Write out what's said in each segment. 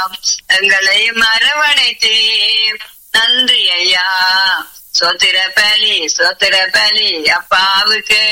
எங்களை மரவணைத்தே நன்றி ஐயா சோத்திர பலி சோத்திர பலி அப்பாவுக்கு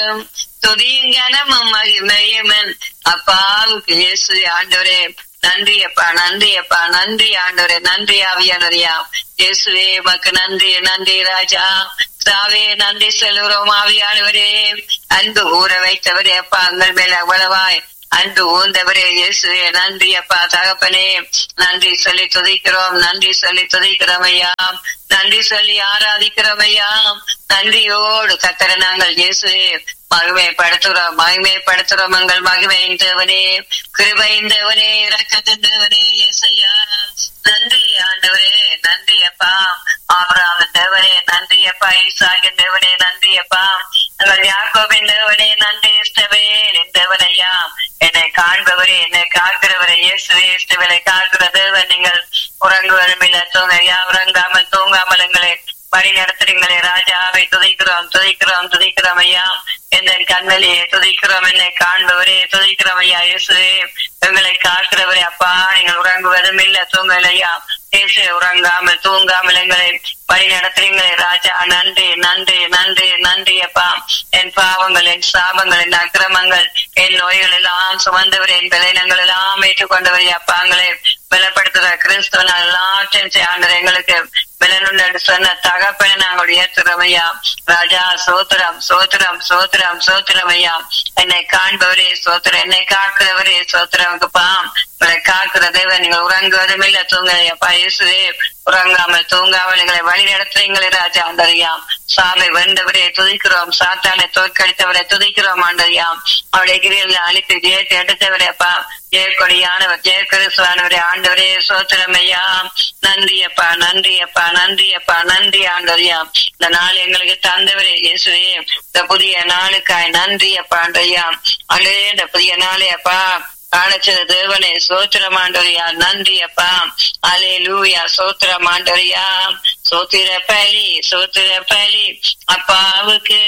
துதியும் கனமும் மகிமையுமன் அப்பாவுக்கு இயேசு ஆண்டவரே நன்றி அப்பா நன்றி அப்பா நன்றி ஆண்டவரே நன்றி ஆவியானரியா இயேசுவே மக்கு நன்றி நன்றி ராஜா சாவே நன்றி செல்கிறோம் ஆவியானவரே அன்பு ஊற வைத்தவரே அப்பா உங்கள் மேல அவ்வளவாய் அன்பு ஊர்ந்தவரே இயேசுவே நன்றி அப்பா தகப்பனே நன்றி சொல்லி துதிக்கிறோம் நன்றி சொல்லி துதிக்கிறோம் ஐயா நன்றி சொல்லி ஆராதிக்கிறோம் ஐயா நன்றியோடு கத்தர நாங்கள் இயேசுவே மகிமைப்படுத்துறோம் மகிமைப்படுத்துறோம் எங்கள் மகிமையின் தேவனே கிருபையின் தேவனே இரக்கத்தின் தேவனே இயேசையா நன்றி ஆண்டவரே நன்றி அப்பா ஆபராமன் தேவனே நன்றி அப்பா ஈசாகின் தேவனே நன்றி அப்பா எங்கள் யாக்கோபின் தேவனே நன்றி இஷ்டவேன் தேவனையா என்னை காண்பவரே என்னை காக்கிறவரே இயேசுவே இஷ்டவேலை காக்கிற தேவன் நீங்கள் உறங்குவதும் இல்ல தூங்கையா உறங்காமல் தூங்காமல் எங்களை வழி நடத்துறீங்களே ராஜாவை துதைக்கிறோம் துதைக்கிறோம் துதைக்கிறோம் ஐயா எந்த கண்ணிலேயே துதைக்கிறோம் என்னை காண்பவரே துதைக்கிறோம் ஐயா இயேசுவே எங்களை காக்கிறவரே அப்பா நீங்கள் உறங்குவதும் இல்ல தூங்கலையா இயேசு உறங்காமல் தூங்காமல் எங்களை வழி நடத்துறீங்களே ராஜா நன்றி நன்றி நன்றி நன்றி அப்பா என் பாவங்கள் என் சாபங்கள் என் அக்கிரமங்கள் என் நோய்கள் எல்லாம் சுமந்தவர் என் பலனங்கள் எல்லாம் ஏற்றுக்கொண்டவர் அப்பாங்களை பலப்படுத்துற கிறிஸ்துவ எல்லாற்றையும் ஆண்டவர் எங்களுக்கு பலனுண்டு சொன்ன தகப்பனை நாங்கள் உயர்த்துறோம் ஐயா ராஜா சோத்திரம் சோத்திரம் சோத்திரம் சோத்திரம் ஐயா என்னை காண்பவரே சோத்திரம் என்னை காக்கிறவரே சோத்திரம்க்குப்பா உங்களை காக்கிற தேவன் நீங்கள் உறங்குவதும் இல்ல தூங்க அப்பா இயேசுவே உறங்காமல் தூங்காமல் எங்களை வழி நடத்துறீங்களே ராஜா ஆண்டறியாம் சாலை வென்றவரே துதிக்கிறோம் சாத்தானை தோற்கடித்தவரை துதிக்கிறோம் ஆண்டறியாம் அவருடைய கிரியில் அழித்து ஜெயத்தை எடுத்தவரே அப்பா ஜெயக்கொடியானவர் ஜெயகிறிஸ்துவானவரே ஆண்டவரே சோத்திரம் ஐயா நன்றி அப்பா நன்றி அப்பா நன்றி அப்பா நன்றி ஆண்டறியா இந்த நாள் எங்களுக்கு தந்தவரே இயேசுவே இந்த புதிய நாளுக்காய் நன்றி அப்பா ஆண்டறியா அலே இந்த புதிய நாளே அப்பா காணச்சது தேவனே சோத்திரமாண்டோரியா நன்றி அப்பா அலே லூயா சோத்திரமாண்டோரியா சோத்திர பலி சோத்திர பலி அப்பாவுக்கு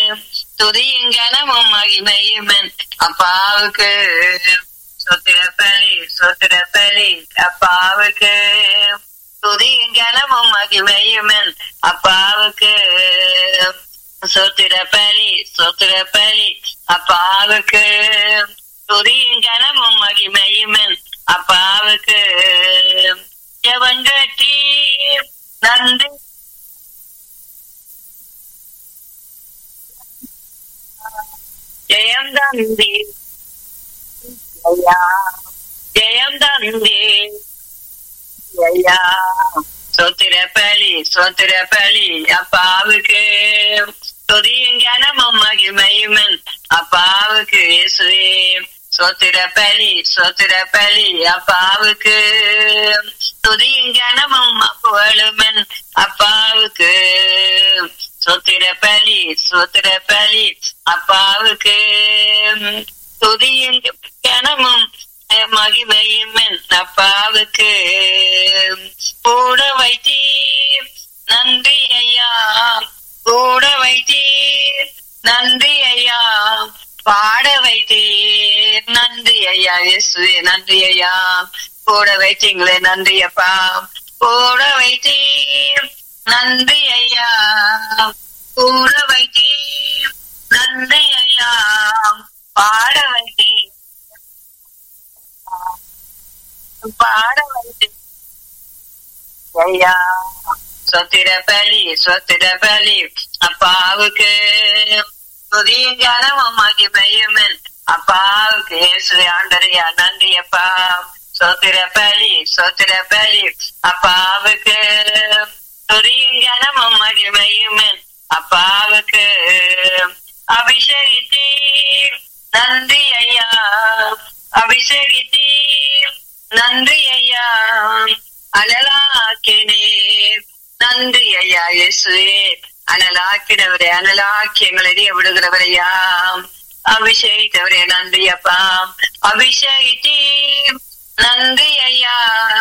துதியும் கனமும் மகிமையும் அப்பாவுக்கு சோத்திர பலி சோத்திர பலி அப்பாவுக்கு துதியும் கனமும் மகிமையும் அப்பாவுக்கு சோத்திர பலி சோத்திர பலி அப்பாவுக்கு துதியும் கனமும் மகிமையும் அப்பாவுக்கு ஜவங்கட்டி நன்றி ஜெயம் தந்தி ஐயா ஜெயம் தந்தி ஐயா சோத்திர பலி சோத்திர பலி அப்பாவுக்கு துதியும் கனமும் மகிமையும் அப்பாவுக்கு இயேசுவே சோத்திர பலி சோத்திர பலி அப்பாவுக்கு துதியும் கனமும் புகழுமன் அப்பாவுக்கு சோத்திர பலி சோத்திர பலி அப்பாவுக்கு துதியும் கனமும் மகிமையும் அப்பாவுக்கு கூட வைத்தீர் நன்றி ஐயா கூட வைத்தீர் நன்றி ஐயா பாட வைத்தீர் நன்றி ஐயா இயேசுவே நன்றி ஐயா கூட வைத்தீங்களே நன்றி அப்பா கூட வைத்தீர் நன்றி ஐயா கூட வைத்தீர் நன்றி ஐயா பாட வைத்தீர் பாட வைத்தீர் ஐயா சொத்திர பலி சொத்திர பலி அப்பாவுக்கு புதிய கனமும் மகிமையும் அப்பாவுக்கு இயேசுவே ஆண்டரையா நன்றி அப்பா சோத்திர பலி சோத்திர பலி அப்பாவுக்கு புதிய கனமும் மகிமையும் அப்பாவுக்கு அபிஷேகித்தீர் நன்றி ஐயா அபிஷேகித்தீர் நன்றி ஐயா அனலாக்கினீர் நன்றி ஐயா இயேசுவே அனலாக்கினவரே அனலாக்கி எங்களை எரிய விடுகிறவரையா அபிஷேகித்தவரே நன்றி அப்பா அபிஷேகித்தீர் நன்றி ஐயா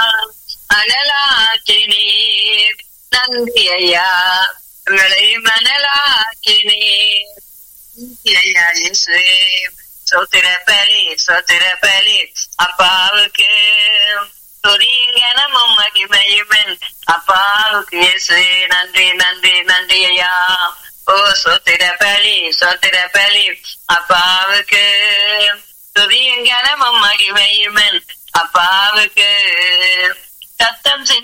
அனலாக்கினீர் நன்றி ஐயா உங்களை மனலாக்கினீர் ஐயா இயேசுவே சோத்திர பலி சோத்திர பலி அப்பாவுக்கு மகிமையுமன் அப்பாவுக்கு இயேசு நன்றி நன்றி நன்றி ஐயா ஓ சொத்திர பலி சொத்திர பலி அப்பாவுக்கு துதியும் கனமும் மகிமையுமன் அப்பாவுக்கு சத்தம் செஞ்சு